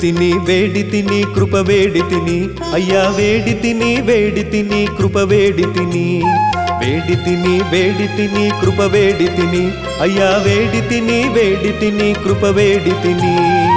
తిని వేడి తిని కృప వేడి తిని అయ్యా వేడి తిని వేడి తిని కృప వేడి తిని వేడి తిని వేడి తిని కృప వేడి తిని అయ్యా వేడి తిని వేడి తిని కృప వేడి తిని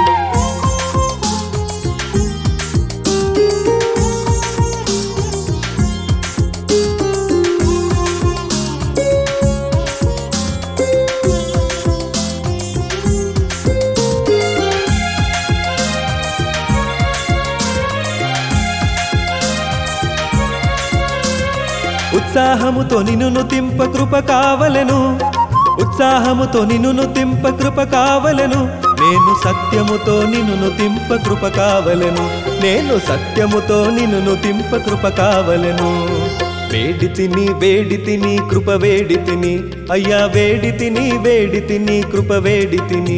ఉత్సాహముతో నిన్ను తింప కృప కావలెను ఉత్సాహముతో నిన్ను తింప కృప కావలెను నేను సత్యముతో నిన్ను తింప కృప కావలెను నేను సత్యముతో నిన్ను తింప కృప కావలెను వేడి తిని వేడి తిని కృప వేడి తిని అయ్యా వేడి తిని వేడి తిని కృప వేడి తిని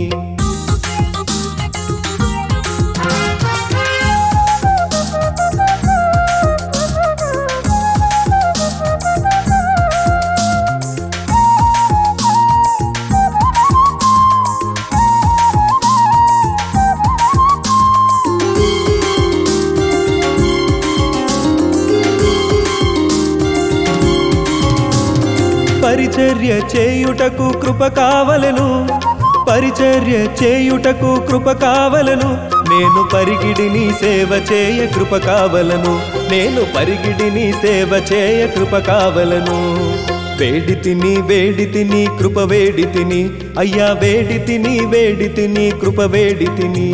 పరిచర్య చేయుటకు కృప కావలెను పరిచర్య చేయుటకు కృప కావలెను నేను పరిగిడిని సేవ చేయ కృప కావలను నేను పరిగిడిని సేవ చేయ కృప కావలను వేడి తిని వేడి తిని కృప వేడి తిని అయ్యా వేడి తిని వేడి తిని కృప వేడి తిని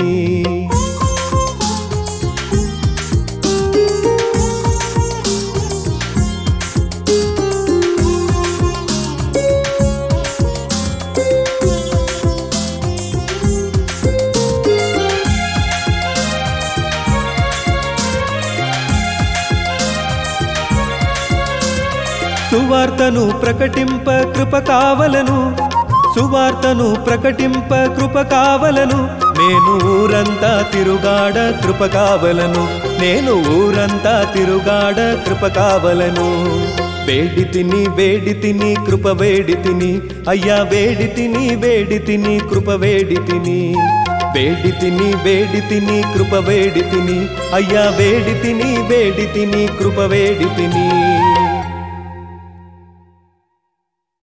సువార్తను ప్రకటింప కృప కావలను సువార్తను ప్రకటింప కృప కావలను నేను ఊరంతా తిరుగాడ కృప కావలను నేను ఊరంతా తిరుగాడ కృప కావలను వేడి తిని వేడి తిని కృప వేడి తిని అయ్యా వేడి తిని వేడి తిని కృప వేడి తిని వేడి తిని వేడి తిని కృప వేడి తిని అయ్యా వేడి తిని వేడి తిని కృప వేడి తిని